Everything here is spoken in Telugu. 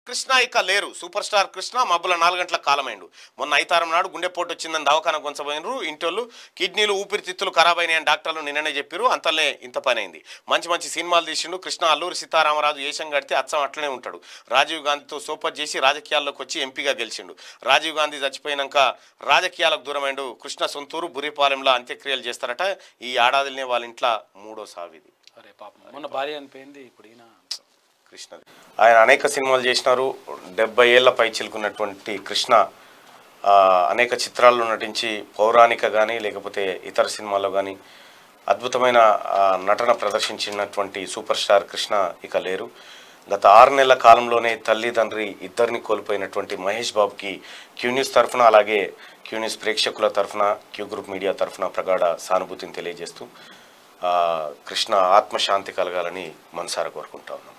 కృష్ణ ఇక లేరు సూపర్ స్టార్ కృష్ణ మబ్బుల నాలుగు గంటల కాలమైండు మొన్న ఐతారం నాడు గుండెపోటు వచ్చిందని దవాఖాన కొంచబోయినరు ఇంటోళ్ళు కిడ్నీలు ఊపిరితిత్తులు ఖరాబ్ అయినాయని డాక్టర్లు నిన్ననే చెప్పారు అంతలే ఇంత పని అయింది మంచి మంచి సినిమాలు తీసిండు కృష్ణ అల్లూరి సీతారామరాజు ఏషం కడితే అచ్చం అట్లనే ఉంటాడు రాజీవ్ గాంధీతో సోపత్ చేసి రాజకీయాల్లోకి వచ్చి ఎంపీగా గెలిచిండు రాజీవ్ గాంధీ చచ్చిపోయినాక రాజకీయాలకు దూరమైండు కృష్ణ సొంతూరు బురిపాలెంలో అంత్యక్రియలు చేస్తారట ఈ ఏడాదిలోనే వాళ్ళ ఇంట్లో మూడో సావిది అరే పాపం మొన్న భార్య అనిపోయింది ఇప్పుడు ఈయన కృష్ణ ఆయన అనేక సినిమాలు చేసినారు డెబ్బై ఏళ్ల పై చిలుకున్నటువంటి కృష్ణ ఆ, అనేక చిత్రాల్లో నటించి పౌరాణిక కానీ లేకపోతే ఇతర సినిమాల్లో కానీ అద్భుతమైన ఆ, నటన ప్రదర్శించినటువంటి సూపర్ స్టార్ కృష్ణ ఇక లేరు గత ఆరు నెలల కాలంలోనే తల్లి తండ్రి ఇద్దరిని కోల్పోయినటువంటి మహేష్ బాబుకి క్యూ న్యూస్ తరఫున అలాగే క్యూ న్యూస్ ప్రేక్షకుల తరఫున క్యూ గ్రూప్ మీడియా తరఫున ప్రగాఢ సానుభూతిని తెలియజేస్తూ ఆ, కృష్ణ ఆత్మశాంతి కలగాలని మనసారా కోరుకుంటా ఉన్నాం